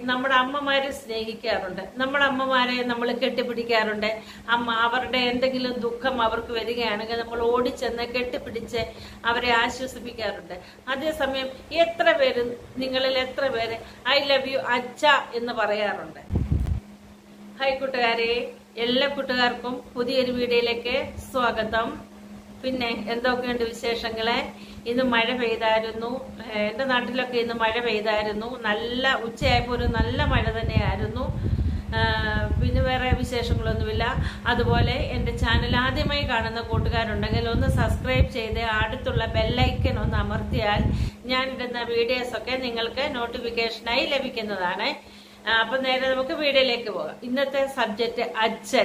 നമ്മുടെ അമ്മമാരെ സ്നേഹിക്കാറുണ്ട് നമ്മുടെ അമ്മമാരെ നമ്മൾ കെട്ടിപ്പിടിക്കാറുണ്ട് അമ്മ അവരുടെ എന്തെങ്കിലും ദുഃഖം അവർക്ക് വരികയാണെങ്കിൽ നമ്മൾ ഓടിച്ചെന്ന് കെട്ടിപ്പിടിച്ച് അവരെ ആശ്വസിപ്പിക്കാറുണ്ട് അതേസമയം എത്ര പേര് നിങ്ങളിൽ എത്ര പേര് ഐ ലവ് യു അച്ഛ എന്ന് പറയാറുണ്ട് ഹായ് കൂട്ടുകാരെ എല്ലാ കൂട്ടുകാർക്കും പുതിയൊരു വീഡിയോയിലേക്ക് സ്വാഗതം പിന്നെ എന്തൊക്കെയുണ്ട് വിശേഷങ്ങളെ ഇന്ന് മഴ പെയ്തായിരുന്നു ഏഹ് എൻ്റെ നാട്ടിലൊക്കെ ഇന്ന് മഴ പെയ്തായിരുന്നു നല്ല ഉച്ചയായപ്പോൾ ഒരു നല്ല മഴ തന്നെയായിരുന്നു ആഹ് പിന്നെ വേറെ വിശേഷങ്ങളൊന്നുമില്ല അതുപോലെ എൻ്റെ ചാനൽ ആദ്യമായി കാണുന്ന കൂട്ടുകാരുണ്ടെങ്കിൽ ഒന്ന് സബ്സ്ക്രൈബ് ചെയ്ത് അടുത്തുള്ള ബെല്ലൈക്കൻ ഒന്ന് അമർത്തിയാൽ ഞാൻ ഇടുന്ന വീഡിയോസൊക്കെ നിങ്ങൾക്ക് നോട്ടിഫിക്കേഷനായി ലഭിക്കുന്നതാണ് ആ, അപ്പൊ നേരെ നമുക്ക് വീഡിയോയിലേക്ക് പോകാം ഇന്നത്തെ സബ്ജക്റ്റ് അച്ഛൻ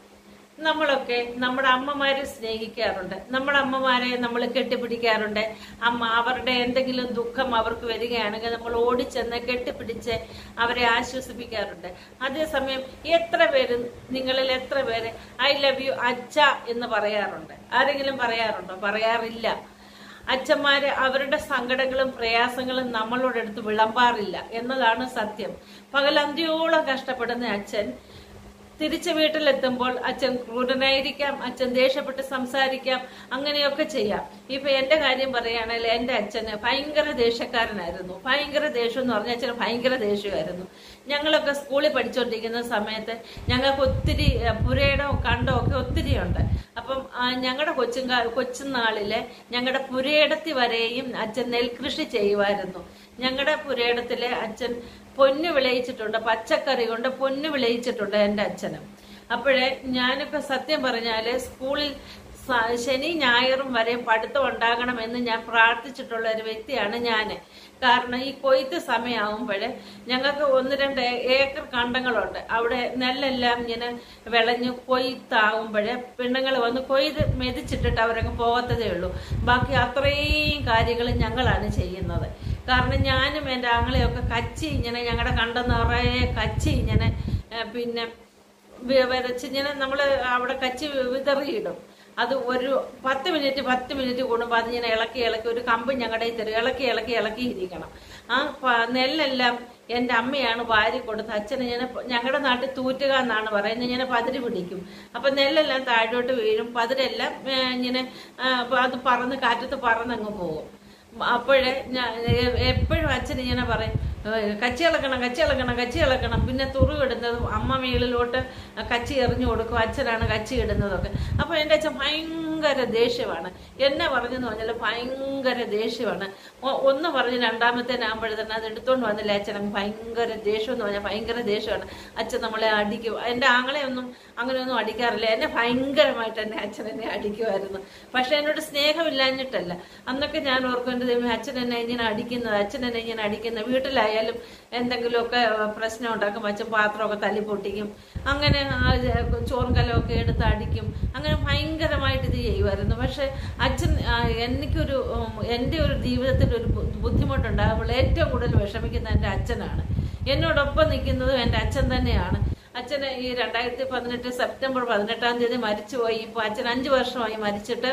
നമ്മളൊക്കെ നമ്മുടെ അമ്മമാരെ സ്നേഹിക്കാറുണ്ട് നമ്മുടെ അമ്മമാരെ നമ്മൾ കെട്ടിപ്പിടിക്കാറുണ്ട് അമ്മ അവരുടെ എന്തെങ്കിലും ദുഃഖം അവർക്ക് വരികയാണെങ്കിൽ നമ്മൾ ഓടിച്ചെന്ന് കെട്ടിപ്പിടിച്ച് അവരെ ആശ്വസിപ്പിക്കാറുണ്ട് അതേസമയം എത്ര പേര് നിങ്ങളിൽ എത്ര പേര് ഐ ലവ് യു അച്ഛ എന്ന് പറയാറുണ്ട് ആരെങ്കിലും പറയാറുണ്ടോ പറയാറില്ല അച്ഛന്മാര് അവരുടെ സങ്കടങ്ങളും പ്രയാസങ്ങളും നമ്മളോട് എടുത്ത് വിളമ്പാറില്ല എന്നതാണ് സത്യം പകലന്തിയോളം കഷ്ടപ്പെടുന്ന അച്ഛൻ തിരിച്ച് വീട്ടിലെത്തുമ്പോൾ അച്ഛൻ ക്രൂരനായിരിക്കാം അച്ഛൻ ദേഷ്യപ്പെട്ട് സംസാരിക്കാം അങ്ങനെയൊക്കെ ചെയ്യാം ഇപ്പൊ എന്റെ കാര്യം പറയുകയാണെങ്കിൽ എന്റെ അച്ഛന് ഭയങ്കര ദേഷ്യക്കാരനായിരുന്നു ഭയങ്കര ദേഷ്യം എന്ന് പറഞ്ഞാൽ അച്ഛന് ഭയങ്കര ദേഷ്യമായിരുന്നു ഞങ്ങളൊക്കെ സ്കൂളിൽ പഠിച്ചുകൊണ്ടിരിക്കുന്ന സമയത്ത് ഞങ്ങൾക്ക് ഒത്തിരി അഹ്, പുരയിടവും കണ്ടവും ഒക്കെ ഒത്തിരി ഉണ്ട് അപ്പം ഞങ്ങളുടെ കൊച്ചുങ്കാ കൊച്ചുനാളില് ഞങ്ങളുടെ പുരയിടത്തി വരെയും അച്ഛൻ നെൽകൃഷി ചെയ്യുമായിരുന്നു ഞങ്ങളുടെ പുരയിടത്തിലെ അച്ഛൻ പൊന്ന് വിളയിച്ചിട്ടുണ്ട് പച്ചക്കറി കൊണ്ട് പൊന്ന് വിളയിച്ചിട്ടുണ്ട് എൻ്റെ അച്ഛനും അപ്പോഴേ ഞാനൊക്കെ സത്യം പറഞ്ഞാല് സ്കൂളിൽ സ- ശനി ഞായറും വരെ പഠിത്തം ഉണ്ടാകണമെന്ന് ഞാൻ പ്രാർത്ഥിച്ചിട്ടുള്ള ഒരു വ്യക്തിയാണ് ഞാൻ കാരണം ഈ കൊയ്ത്ത് സമയമാകുമ്പോൾ ഞങ്ങൾക്ക് ഒന്ന് രണ്ട് ഏ- ഏക്കർ കണ്ടങ്ങളുണ്ട് അവിടെ നെല്ലെല്ലാം ഇങ്ങനെ വിളഞ്ഞ് കൊയ്ത്താകുമ്പോൾ പെണ്ണുങ്ങൾ വന്ന് കൊയ്ത് മെതിച്ചിട്ടിട്ട് അവരങ്ങ് പോകത്തതേ ഉള്ളൂ ബാക്കി അത്രയും കാര്യങ്ങൾ ഞങ്ങളാണ് ചെയ്യുന്നത് കാരണം ഞാനും എൻ്റെ ആങ്ങളെയൊക്കെ കച്ചി ഇങ്ങനെ ഞങ്ങളുടെ കണ്ട നിറയെ കച്ചി ഇങ്ങനെ ഏ, പിന്നെ വി- വിതച്ച് ഇങ്ങനെ നമ്മൾ അവിടെ കച്ചി വിതറിയിടും അത് ഒരു പത്ത് മിനിറ്റ് പത്ത് മിനിറ്റ് കൂടുമ്പോൾ അതിങ്ങനെ ഇളക്കി ഇളക്കി ഒരു കമ്പ് ഞങ്ങളുടെ കയ്യിൽ തരും ഇളക്കി ഇളക്കി ഇളക്കി ഇരിക്കണം ആ പ- നെല്ലെല്ലാം എൻ്റെ അമ്മയാണ് വാരി കൊടുത്ത് അച്ഛൻ ഇങ്ങനെ പ- ഞങ്ങളുടെ നാട്ടിൽ തൂറ്റുക എന്നാണ് പറയുന്നത് ഇങ്ങനെ പതിര് പിടിക്കും അപ്പൊ നെല്ലെല്ലാം താഴോട്ട് വീഴും പതിരെല്ലാം ഏ, ഇങ്ങനെ ആ, അപ്പൊ അത് പറന്ന് കാറ്റത്ത് പറന്നങ്ങ് പോകും അപ്പോഴേ ഞാൻ എപ്പോഴും അച്ഛൻ ഇങ്ങനെ പറയും "ഏഹ് കച്ചി ഇളക്കണം കച്ചി ഇളക്കണം കച്ചി ഇളക്കണം പിന്നെ തുറുവിടുന്നതും അമ്മ മേളിലോട്ട് കച്ചി എറിഞ്ഞു കൊടുക്കും അച്ഛനാണ് കച്ചി ഇടുന്നതൊക്കെ അപ്പോൾ എൻ്റെ അച്ഛൻ ഭയങ്കര ദേഷ്യമാണ് എന്നെ പറഞ്ഞെന്ന് പറഞ്ഞാൽ ഭയങ്കര ദേഷ്യമാണ് ഒ- ഒന്ന് പറഞ്ഞ് രണ്ടാമത്തേനാകുമ്പോഴത്തന്നെ അത് എടുത്തോണ്ട് വന്നില്ല അച്ഛൻ അങ്ങ് ഭയങ്കര ദേഷ്യം എന്ന് പറഞ്ഞാൽ ഭയങ്കര ദേഷ്യമാണ് അച്ഛൻ നമ്മളെ അടിക്കും എൻ്റെ ആങ്ങളെ ഒന്നും അങ്ങനെയൊന്നും അടിക്കാറില്ല എന്നെ ഭയങ്കരമായിട്ട് എന്നെ അച്ഛൻ എന്നെ അടിക്കുമായിരുന്നു പക്ഷെ എന്നോട് സ്നേഹമില്ലാഞ്ഞിട്ടല്ല അന്നൊക്കെ ഞാൻ ഓർക്കും എൻ്റെ ദൈവമേ അച്ഛൻ എന്നെ ഇങ്ങനെ അടിക്കുന്നത് അച്ഛൻ എന്നെ ഇങ്ങനെ അടിക്കുന്നത് വീട്ടിലായാലും എന്തെങ്കിലുമൊക്കെ പ്രശ്നം ഉണ്ടാക്കും അച്ഛൻ പാത്രമൊക്കെ തല്ലി പൊട്ടിക്കും അങ്ങനെ ആ ചോറും കലമൊക്കെ എടുത്ത് അടിക്കും അങ്ങനെ ഭയങ്കരമായിട്ട് ഇത് ചെയ്യുമായിരുന്നു പക്ഷെ അച്ഛൻ ആ, എനിക്കൊരു ഉം, എൻ്റെ ഒരു ജീവിതത്തിൽ ഒരു ബു- ബുദ്ധിമുട്ടുണ്ടാകുമ്പോൾ ഏറ്റവും കൂടുതൽ വിഷമിക്കുന്ന എൻ്റെ അച്ഛനാണ് എന്നോടൊപ്പം നിൽക്കുന്നതും എൻ്റെ അച്ഛൻ തന്നെയാണ് അച്ഛന് ഈ രണ്ടായിരത്തി പതിനെട്ട് സെപ്റ്റംബർ പതിനെട്ടാം തീയതി മരിച്ചുപോയി ഇപ്പൊ അച്ഛൻ അഞ്ചു വർഷമായി മരിച്ചിട്ട്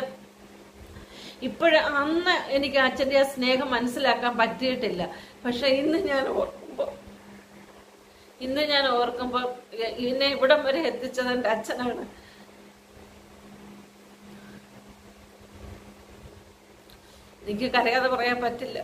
ഇപ്പോഴ് അന്ന് എനിക്ക് അച്ഛൻ്റെ ആ സ്നേഹം മനസ്സിലാക്കാൻ പറ്റിയിട്ടില്ല പക്ഷെ ഇന്ന് ഞാൻ ഓർക്കുമ്പോ ഇന്ന് ഞാൻ ഓർക്കുമ്പോ എന്നെ ഇവിടം വരെ എത്തിച്ചത് എൻ്റെ അച്ഛനാണ് എനിക്ക് കരയാതെ പറയാൻ പറ്റില്ല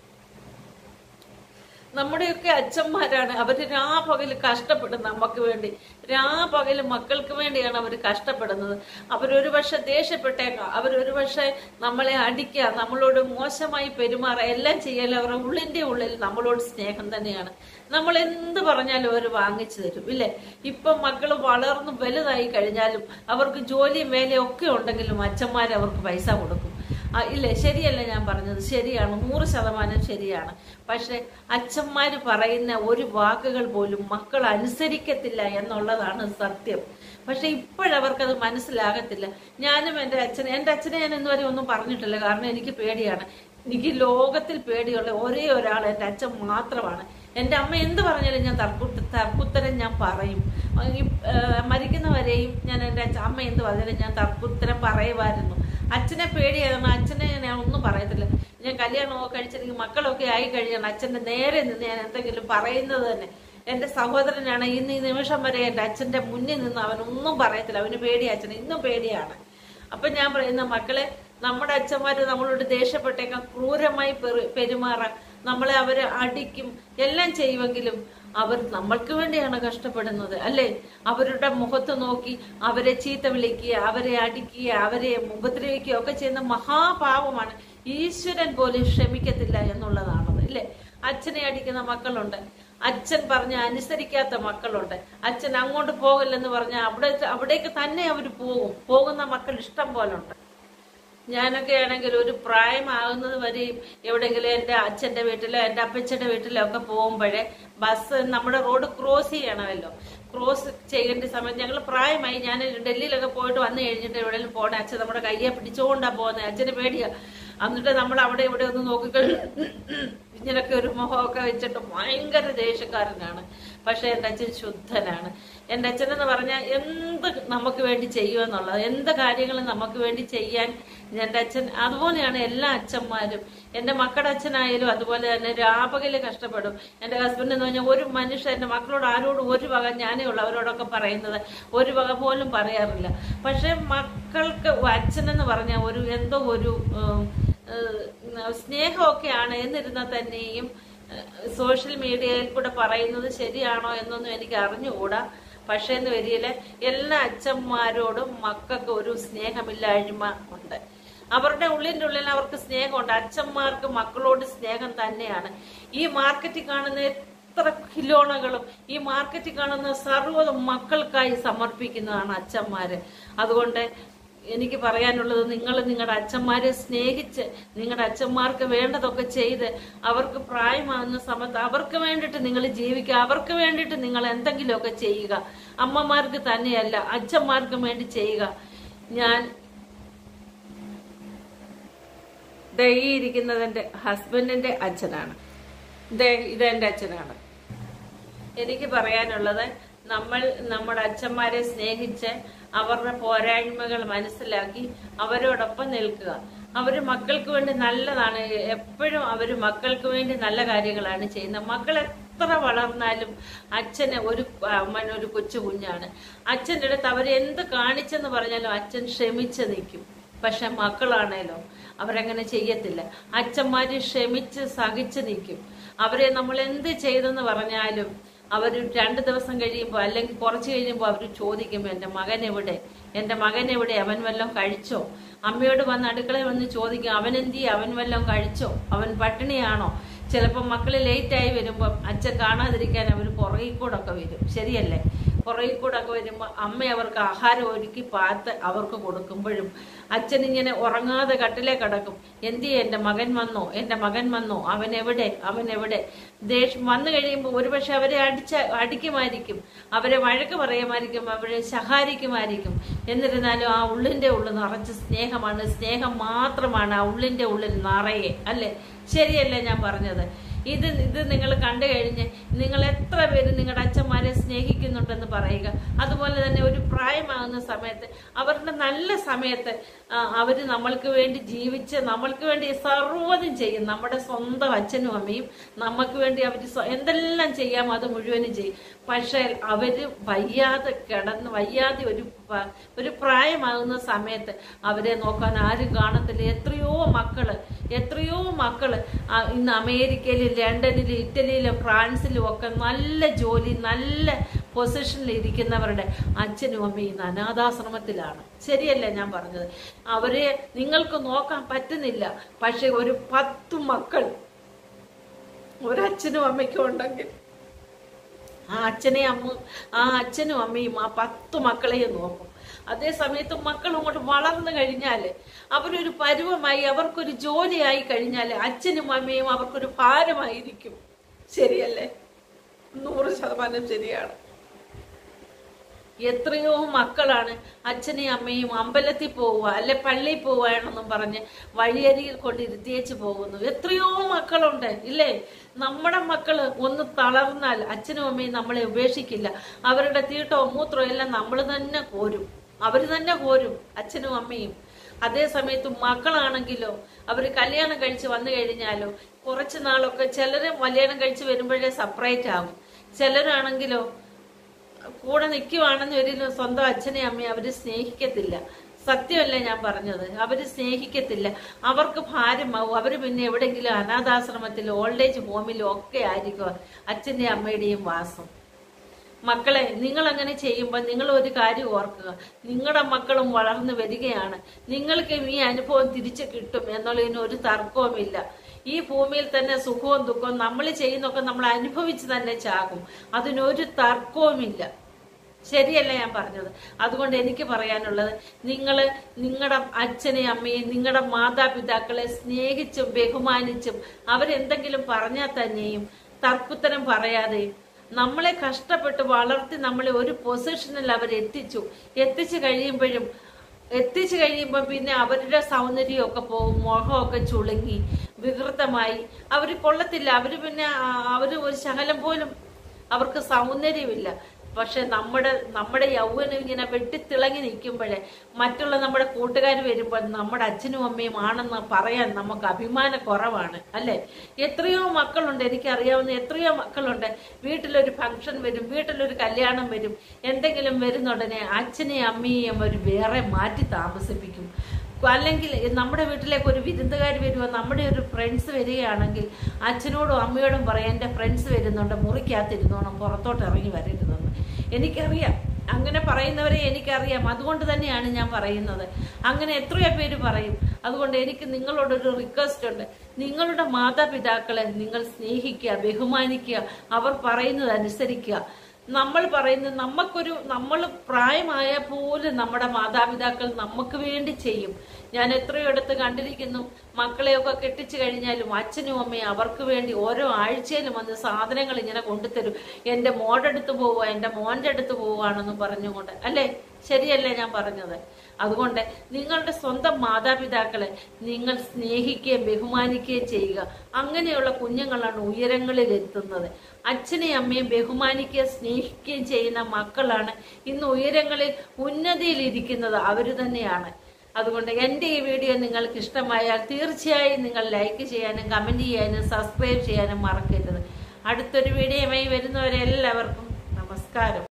നമ്മുടെയൊക്കെ അച്ഛന്മാരാണ് അവർ രാപകൽ കഷ്ടപ്പെടും നമുക്ക് വേണ്ടി രാപകൽ മക്കൾക്ക് വേണ്ടിയാണ് അവർ കഷ്ടപ്പെടുന്നത് അവരൊരു പക്ഷെ ദേഷ്യപ്പെട്ടേക്കാം അവരൊരു പക്ഷെ നമ്മളെ അടിക്കുക നമ്മളോട് മോശമായി പെരുമാറുക എല്ലാം ചെയ്യാൻ അവരുടെ ഉള്ളിന്റെ ഉള്ളിൽ നമ്മളോട് സ്നേഹം തന്നെയാണ് നമ്മൾ എന്ത് പറഞ്ഞാലും അവർ വാങ്ങിച്ചു തരും ഇല്ലേ ഇപ്പൊ മക്കൾ വളർന്നു വലുതായി കഴിഞ്ഞാലും അവർക്ക് ജോലിയും വേലയും ഒക്കെ ഉണ്ടെങ്കിലും അച്ഛന്മാർ അവർക്ക് പൈസ കൊടുക്കും ആ, ഇല്ലേ ശരിയല്ല ഞാൻ പറഞ്ഞത് ശരിയാണ് നൂറ് ശതമാനം ശരിയാണ് പക്ഷെ അച്ഛന്മാർ പറയുന്ന ഒരു വാക്കുകൾ പോലും മക്കൾ അനുസരിക്കത്തില്ല എന്നുള്ളതാണ് സത്യം പക്ഷെ ഇപ്പോഴവർക്കത് മനസ്സിലാകത്തില്ല ഞാനും എൻ്റെ അച്ഛനെ എൻ്റെ അച്ഛനെ ഞാൻ ഇന്നുവരെ ഒന്നും പറഞ്ഞിട്ടില്ല കാരണം എനിക്ക് പേടിയാണ് എനിക്ക് ലോകത്തിൽ പേടിയുള്ള ഒരേ ഒരാൾ എൻ്റെ അച്ഛൻ മാത്രമാണ് എൻ്റെ അമ്മ എന്ത് പറഞ്ഞാലും ഞാൻ തർക്കുത്ത തർക്കുത്തരം ഞാൻ പറയും ഈ, ആ, മരിക്കുന്നവരെയും ഞാൻ എൻ്റെ അച്ഛ അമ്മ എന്ത് പറഞ്ഞാലും ഞാൻ തർക്കുത്തരം പറയുമായിരുന്നു അച്ഛനെ പേടിയായിരുന്നു അച്ഛനെ ഞാൻ ഒന്നും പറയത്തില്ല ഞാൻ കല്യാണമൊക്കെ കഴിച്ചില്ലെങ്കിൽ മക്കളൊക്കെ ആയി കഴിയണം അച്ഛൻ്റെ നേരെ നിന്ന് ഞാൻ എന്തെങ്കിലും പറയുന്നത് തന്നെ എന്റെ സഹോദരനാണ് ഇന്ന് ഈ നിമിഷം വരെ എന്റെ അച്ഛന്റെ മുന്നിൽ നിന്ന് അവൻ ഒന്നും പറയത്തില്ല അവന് പേടിയാ അച്ഛന് ഇന്നും പേടിയാണ് അപ്പൊ ഞാൻ പറയുന്ന മക്കളെ നമ്മുടെ അച്ഛന്മാര് നമ്മളോട് ദേഷ്യപ്പെട്ടേക്കാം ക്രൂരമായി പെറു- പെരുമാറാം നമ്മളെ അവര് അടിക്കും എല്ലാം ചെയ്യുമെങ്കിലും അവർ നമ്മൾക്ക് വേണ്ടിയാണ് കഷ്ടപ്പെടുന്നത് അല്ലേ അവരുടെ മുഖത്ത് നോക്കി അവരെ ചീത്ത വിളിക്കുക അവരെ അടിക്കുക അവരെ ഉപദ്രവിക്കുക ഒക്കെ ചെയ്യുന്ന മഹാപാപമാണ് ഈശ്വരൻ പോലും ക്ഷമിക്കത്തില്ല എന്നുള്ളതാണത് അല്ലേ അച്ഛനെ അടിക്കുന്ന മക്കളുണ്ട് അച്ഛൻ പറഞ്ഞ അനുസരിക്കാത്ത മക്കളുണ്ട് അച്ഛൻ അങ്ങോട്ട് പോകില്ലെന്ന് പറഞ്ഞാൽ അവിടെ അവിടേക്ക് തന്നെ അവർ പോകും പോകുന്ന മക്കൾ ഇഷ്ടം പോലെ ഉണ്ട് ഞാനൊക്കെ ആണെങ്കിൽ ഒരു പ്രായമാകുന്നത് വരെയും എവിടെയെങ്കിലും എൻ്റെ അച്ഛൻ്റെ വീട്ടിലോ എൻ്റെ അപ്പച്ചൻ്റെ വീട്ടിലോ ഒക്കെ പോകുമ്പോഴേ ബസ് നമ്മുടെ റോഡ് ക്രോസ് ചെയ്യണമല്ലോ ക്രോസ് ചെയ്യേണ്ട സമയത്ത് ഞങ്ങൾ പ്രായമായി ഞാൻ ഡൽഹിയിലൊക്കെ പോയിട്ട് വന്നു കഴിഞ്ഞിട്ട് എവിടെയെങ്കിലും പോകണേ അച്ഛൻ നമ്മുടെ കയ്യെ പിടിച്ചുകൊണ്ടാ പോകുന്നത് അച്ഛന് പേടിയാ എന്നിട്ട് നമ്മൾ അവിടെ ഇവിടെ ഒന്ന് നോക്കിക്കഴിഞ്ഞ് ഇങ്ങനൊക്കെ ഒരു മുഖമൊക്കെ വെച്ചിട്ട് ഭയങ്കര ദേഷ്യക്കാരനാണ് പക്ഷെ എൻ്റെ അച്ഛൻ ശുദ്ധനാണ് എൻ്റെ അച്ഛൻ എന്ന് പറഞ്ഞാൽ എന്ത് നമുക്ക് വേണ്ടി ചെയ്യുമെന്നുള്ളത് എന്ത് കാര്യങ്ങളും നമുക്ക് വേണ്ടി ചെയ്യാൻ എൻ്റെ അച്ഛൻ അതുപോലെയാണ് എല്ലാ അച്ഛന്മാരും എൻ്റെ മക്കളുടെ അച്ഛനായാലും അതുപോലെ തന്നെ രാപകല് കഷ്ടപ്പെടും എൻ്റെ ഹസ്ബൻഡ് എന്ന് പറഞ്ഞാൽ ഒരു മനുഷ്യൻ എൻ്റെ മക്കളോട് ആരോടും ഒരു വക ഞാനേ ഉള്ളൂ അവരോടൊക്കെ പറയുന്നത് ഒരു വക പോലും പറയാറില്ല പക്ഷെ മക്കൾക്ക് അച്ഛനെന്ന് പറഞ്ഞാൽ ഒരു എന്തോ ഒരു ഉം, ഏഹ്, സ്നേഹമൊക്കെയാണ് എന്നിരുന്നാൽ തന്നെയും ഏഹ്, സോഷ്യൽ മീഡിയയിൽ കൂടെ പറയുന്നത് ശരിയാണോ എന്നൊന്നും എനിക്ക് അറിഞ്ഞുകൂടാ പക്ഷേ എന്ന് വരിയില് എല്ലാ അച്ഛന്മാരോടും മക്കൾക്ക് ഒരു സ്നേഹമില്ലായ്മ ഉണ്ട് അവരുടെ ഉള്ളിൻ്റെ ഉള്ളിൽ അവർക്ക് സ്നേഹമുണ്ട് അച്ഛന്മാർക്ക് മക്കളോട് സ്നേഹം തന്നെയാണ് ഈ മാർക്കറ്റിൽ കാണുന്ന എത്ര കിലോണകളും ഈ മാർക്കറ്റിൽ കാണുന്ന സർവ്വതും മക്കൾക്കായി സമർപ്പിക്കുന്നതാണ് അച്ഛന്മാര് അതുകൊണ്ട് എനിക്ക് പറയാനുള്ളത് നിങ്ങൾ നിങ്ങളുടെ അച്ഛന്മാരെ സ്നേഹിച്ച് നിങ്ങളുടെ അച്ഛന്മാർക്ക് വേണ്ടതൊക്കെ ചെയ്ത് അവർക്ക് പ്രായമാകുന്ന സമയത്ത് അവർക്ക് വേണ്ടിയിട്ട് നിങ്ങൾ ജീവിക്കുക അവർക്ക് വേണ്ടിയിട്ട് നിങ്ങൾ എന്തെങ്കിലുമൊക്കെ ചെയ്യുക അമ്മമാർക്ക് തന്നെയല്ല അച്ഛന്മാർക്കും വേണ്ടി ചെയ്യുക ഞാൻ ദേ ഈ ഇരിക്കുന്നത് എൻ്റെ ഹസ്ബൻഡിന്റെ അച്ഛനാണ് ദേ ഇത് എൻ്റെ അച്ഛനാണ് എനിക്ക് പറയാനുള്ളത് നമ്മൾ നമ്മുടെ അച്ഛന്മാരെ സ്നേഹിച്ച് അവരുടെ പോരായ്മകൾ മനസ്സിലാക്കി അവരോടൊപ്പം നിൽക്കുക അവര് മക്കൾക്ക് വേണ്ടി നല്ലതാണ് എപ്പോഴും അവര് മക്കൾക്ക് വേണ്ടി നല്ല കാര്യങ്ങളാണ് ചെയ്യുന്നത് മക്കൾ എത്ര വളർന്നാലും അച്ഛന് ഒരു അമ്മൻ ഒരു കൊച്ചു കുഞ്ഞാണ് അച്ഛൻ്റെ അടുത്ത് അവരെന്ത് കാണിച്ചെന്ന് പറഞ്ഞാലും അച്ഛൻ ക്ഷമിച്ച് നിൽക്കും പക്ഷെ മക്കളാണേലോ അവരങ്ങനെ ചെയ്യത്തില്ല അച്ഛന്മാര് ക്ഷമിച്ച് സഹിച്ച് നിൽക്കും അവരെ നമ്മൾ എന്ത് ചെയ്തെന്ന് പറഞ്ഞാലും അവർ രണ്ട് ദിവസം കഴിയുമ്പോൾ അല്ലെങ്കിൽ കുറച്ച് കഴിയുമ്പോൾ അവർ ചോദിക്കും എൻ്റെ മകൻ എവിടെ എൻ്റെ മകൻ എവിടെ അവൻ വല്ലതും കഴിച്ചോ അമ്മയോട് വന്ന് അടുക്കളയിൽ വന്ന് ചോദിക്കും അവൻ എന്തി അവൻ വല്ലതും കഴിച്ചോ അവൻ പട്ടിണിയാണോ ചിലപ്പോൾ മക്കൾ ലേറ്റായി വരുമ്പോൾ അച്ഛൻ കാണാതിരിക്കാൻ അവർ പുറകിൽ കൂടെ ഒക്കെ വരും ശരിയല്ലേ പുറകിൽ കൂടെ ഒക്കെ വരുമ്പോൾ അമ്മ അവർക്ക് ആഹാരം ഒരുക്കി പാത്ത് അവർക്ക് കൊടുക്കുമ്പോഴും അച്ഛൻ ഇങ്ങനെ ഉറങ്ങാതെ കട്ടിലേ കിടക്കും എന്തി എൻ്റെ മകൻ വന്നോ എൻ്റെ മകൻ വന്നോ അവൻ എവിടെ അവൻ എവിടെ ദേഷ്യം വന്നു കഴിയുമ്പോൾ ഒരുപക്ഷെ അവരെ അടിച്ച അടിക്കുമായിരിക്കും അവരെ വഴക്ക് പറയുമായിരിക്കും അവരെ ശഹാരിക്കുമായിരിക്കും എന്നിരുന്നാലും ആ ഉള്ളിൻ്റെ ഉള്ളിൽ നിറച്ച് സ്നേഹമാണ് സ്നേഹം മാത്രമാണ് ആ ഉള്ളിൻ്റെ ഉള്ളിൽ നിറയെ അല്ലേ ശരിയല്ലേ ഞാൻ പറഞ്ഞത് ഇത് ഇത് നിങ്ങൾ കണ്ടു കഴിഞ്ഞ് നിങ്ങൾ എത്ര പേര് നിങ്ങളുടെ അച്ഛന്മാരെ സ്നേഹിക്കുന്നുണ്ടെന്ന് പറയുക അതുപോലെ തന്നെ ഒരു പ്രായമാകുന്ന സമയത്ത് അവരുടെ നല്ല സമയത്ത് ആ, അവര് നമ്മൾക്ക് വേണ്ടി ജീവിച്ച് നമ്മൾക്ക് വേണ്ടി സർവ്വതും ചെയ്യും നമ്മുടെ സ്വന്തം അച്ഛനും അമ്മയും നമുക്ക് വേണ്ടി അവർ എന്തെല്ലാം ചെയ്യാമോ അത് മുഴുവനും ചെയ്യും പക്ഷേ അവര് വയ്യാതെ കിടന്ന് വയ്യാതെ ഒരു പ- ഒരു പ്രായമാകുന്ന സമയത്ത് അവരെ നോക്കാൻ ആരും കാണത്തില്ല എത്രയോ മക്കള് എത്രയോ മക്കള് ആ, ഇന്ന് അമേരിക്കയിലും ലണ്ടനിലും ഇറ്റലിയിലും ഫ്രാൻസിലും ഒക്കെ നല്ല ജോലി നല്ല പൊസിഷനിൽ ഇരിക്കുന്നവരുടെ അച്ഛനും അമ്മയും ഇന്ന് അനാഥാശ്രമത്തിലാണ് ശരിയല്ലേ ഞാൻ പറഞ്ഞത് അവരെ നിങ്ങൾക്ക് നോക്കാൻ പറ്റുന്നില്ല പക്ഷെ ഒരു പത്ത് മക്കൾ ഒരച്ഛനും അമ്മയ്ക്കും ഉണ്ടെങ്കിൽ ആ അച്ഛനെയും അമ്മ ആ അച്ഛനും അമ്മയും ആ പത്ത് മക്കളെയും നോക്കും അതേ സമയത്ത് മക്കൾ അങ്ങോട്ട് വളർന്നു കഴിഞ്ഞാല് അവരൊരു പരുവമായി അവർക്കൊരു ജോലിയായി കഴിഞ്ഞാല് അച്ഛനും അമ്മയും അവർക്കൊരു ഭാരമായിരിക്കും ശരിയല്ലേ നൂറ് ശതമാനം ശരിയാണ് എത്രയോ മക്കളാണ് അച്ഛനെയും അമ്മയും അമ്പലത്തിൽ പോവുക അല്ലെ പള്ളിയിൽ പോവുകയാണെന്നും പറഞ്ഞ് വഴിയരികിൽ കൊണ്ട് ഇരുത്തിയേച്ച് പോകുന്നു എത്രയോ മക്കളുണ്ട് ഇല്ലേ നമ്മുടെ മക്കള് ഒന്ന് തളർന്നാൽ അച്ഛനും അമ്മയും നമ്മളെ ഉപേക്ഷിക്കില്ല അവരുടെ തീട്ടവും മൂത്രവും എല്ലാം നമ്മൾ തന്നെ കോരും അവര് തന്നെ കോരും അച്ഛനും അമ്മയും അതേ സമയത്ത് മക്കളാണെങ്കിലോ അവര് കല്യാണം കഴിച്ച് വന്നു കഴിഞ്ഞാലോ കുറച്ച് നാളൊക്കെ ചിലര് കല്യാണം കഴിച്ച് വരുമ്പോഴേ സെപ്പറേറ്റ് ആകും ചിലരാണെങ്കിലോ കൂടെ നിൽക്കുവാണെന്ന് ഒരിക്കലും സ്വന്തം അച്ഛനെയും അമ്മയും അവര് സ്നേഹിക്കത്തില്ല സത്യമല്ലേ ഞാൻ പറഞ്ഞത് അവര് സ്നേഹിക്കത്തില്ല അവർക്ക് ഭാരമാവും അവര് പിന്നെ എവിടെയെങ്കിലും അനാഥാശ്രമത്തിലോ ഓൾഡ് ഏജ് ഹോമിലോ ഒക്കെ ആയിരിക്കും അച്ഛന്റെയും അമ്മയുടെയും വാസം മക്കളെ നിങ്ങൾ അങ്ങനെ ചെയ്യുമ്പോൾ നിങ്ങൾ ഒരു കാര്യം ഓർക്കുക നിങ്ങളുടെ മക്കളും വളർന്നു വരികയാണ് നിങ്ങൾക്ക് ഈ അനുഭവം തിരിച്ചു കിട്ടും എന്നുള്ളതിന് ഒരു തർക്കവുമില്ല ഈ ഭൂമിയിൽ തന്നെ സുഖവും ദുഃഖവും നമ്മൾ ചെയ്യുന്നൊക്കെ നമ്മൾ അനുഭവിച്ച് തന്നെ ചാകും അതിനൊരു തർക്കവുമില്ല ശരിയല്ല ഞാൻ പറഞ്ഞത് അതുകൊണ്ട് എനിക്ക് പറയാനുള്ളത് നിങ്ങൾ നിങ്ങളുടെ അച്ഛനെയും അമ്മയെയും നിങ്ങളുടെ മാതാപിതാക്കളെ സ്നേഹിച്ചും ബഹുമാനിച്ചും അവരെന്തെങ്കിലും പറഞ്ഞാൽ തന്നെയും തർക്കുത്തരം പറയാതെയും നമ്മളെ കഷ്ടപ്പെട്ട് വളർത്തി നമ്മളെ ഒരു പൊസിഷനിൽ അവർ എത്തിച്ചു എത്തിച്ചു കഴിയുമ്പോഴും എത്തിച്ചു കഴിയുമ്പോൾ പിന്നെ അവരുടെ സൗന്ദര്യമൊക്കെ പോകും മുഖമൊക്കെ ചുളുങ്ങി വികൃതമായി അവർ കൊള്ളത്തില്ല അവര് പിന്നെ ആ- അവര് ഒരു ശകലം പോലും അവർക്ക് സൗന്ദര്യമില്ല പക്ഷെ നമ്മുടെ നമ്മുടെ യൗവനം ഇങ്ങനെ വെട്ടിത്തിളങ്ങി നിൽക്കുമ്പോഴേ മറ്റുള്ള നമ്മുടെ കൂട്ടുകാർ വരുമ്പോൾ നമ്മുടെ അച്ഛനും അമ്മയും ആണെന്ന് പറയാൻ നമുക്ക് അഭിമാന കുറവാണ് അല്ലെ എത്രയോ മക്കളുണ്ട് എനിക്കറിയാവുന്ന എത്രയോ മക്കളുണ്ട് വീട്ടിലൊരു ഫംഗ്ഷൻ വരും വീട്ടിലൊരു കല്യാണം വരും എന്തെങ്കിലും വരുന്നുടനെ അച്ഛനെയും അമ്മയെയും അവർ വേറെ മാറ്റി താമസിപ്പിക്കും അല്ലെങ്കിൽ നമ്മുടെ വീട്ടിലേക്ക് ഒരു വിരുന്നുകാർ വരുമോ നമ്മുടെ ഒരു ഫ്രണ്ട്സ് വരികയാണെങ്കിൽ അച്ഛനോടും അമ്മയോടും പറയാം എൻ്റെ ഫ്രണ്ട്സ് വരുന്നുണ്ട് മുറിക്കകത്തിരുന്നോണം പുറത്തോട്ട് ഇറങ്ങി വരരുതെന്ന് എനിക്കറിയാം അങ്ങനെ പറയുന്നവരെ എനിക്കറിയാം അതുകൊണ്ട് തന്നെയാണ് ഞാൻ പറയുന്നത് അങ്ങനെ എത്രയോ പേര് പറയും അതുകൊണ്ട് എനിക്ക് നിങ്ങളോടൊരു റിക്വസ്റ്റ് ഉണ്ട് നിങ്ങളുടെ മാതാപിതാക്കളെ നിങ്ങൾ സ്നേഹിക്കുക ബഹുമാനിക്കുക അവർ പറയുന്നത് അനുസരിക്കുക നമ്മൾ പറയുന്നത് നമുക്കൊരു നമ്മൾ പ്രായമായ പോലും നമ്മുടെ മാതാപിതാക്കൾ നമുക്ക് വേണ്ടി ചെയ്യും ഞാൻ എത്രയോ ഇടത്ത് കണ്ടിരിക്കുന്നു മക്കളെയൊക്കെ കെട്ടിച്ചു കഴിഞ്ഞാലും അച്ഛനും അമ്മയും അവർക്ക് വേണ്ടി ഓരോ ആഴ്ചയിലും വന്ന് സാധനങ്ങൾ ഇങ്ങനെ കൊണ്ടുതരും എൻ്റെ മോടെ അടുത്ത് പോവുക എൻ്റെ മോൻ്റെ അടുത്ത് പോവുകയാണെന്ന് പറഞ്ഞുകൊണ്ട് അല്ലേ ശരിയല്ലേ ഞാൻ പറഞ്ഞത് അതുകൊണ്ട് നിങ്ങളുടെ സ്വന്തം മാതാപിതാക്കളെ നിങ്ങൾ സ്നേഹിക്കുകയും ബഹുമാനിക്കുകയും ചെയ്യുക അങ്ങനെയുള്ള കുഞ്ഞുങ്ങളാണ് ഉയരങ്ങളിൽ എത്തുന്നത് അച്ഛനെയും അമ്മയും ബഹുമാനിക്കുകയും സ്നേഹിക്കുകയും ചെയ്യുന്ന മക്കളാണ് ഇന്ന് ഉയരങ്ങളിൽ ഉന്നതിയിൽ ഇരിക്കുന്നത് അവർ തന്നെയാണ് അതുകൊണ്ട് എൻ്റെ ഈ വീഡിയോ നിങ്ങൾക്ക് ഇഷ്ടമായാൽ തീർച്ചയായും നിങ്ങൾ ലൈക്ക് ചെയ്യാനും കമൻറ്റ് ചെയ്യാനും സബ്സ്ക്രൈബ് ചെയ്യാനും മറക്കരുത് അടുത്തൊരു വീഡിയോയുമായി വരുന്നവരെല്ലാവർക്കും നമസ്കാരം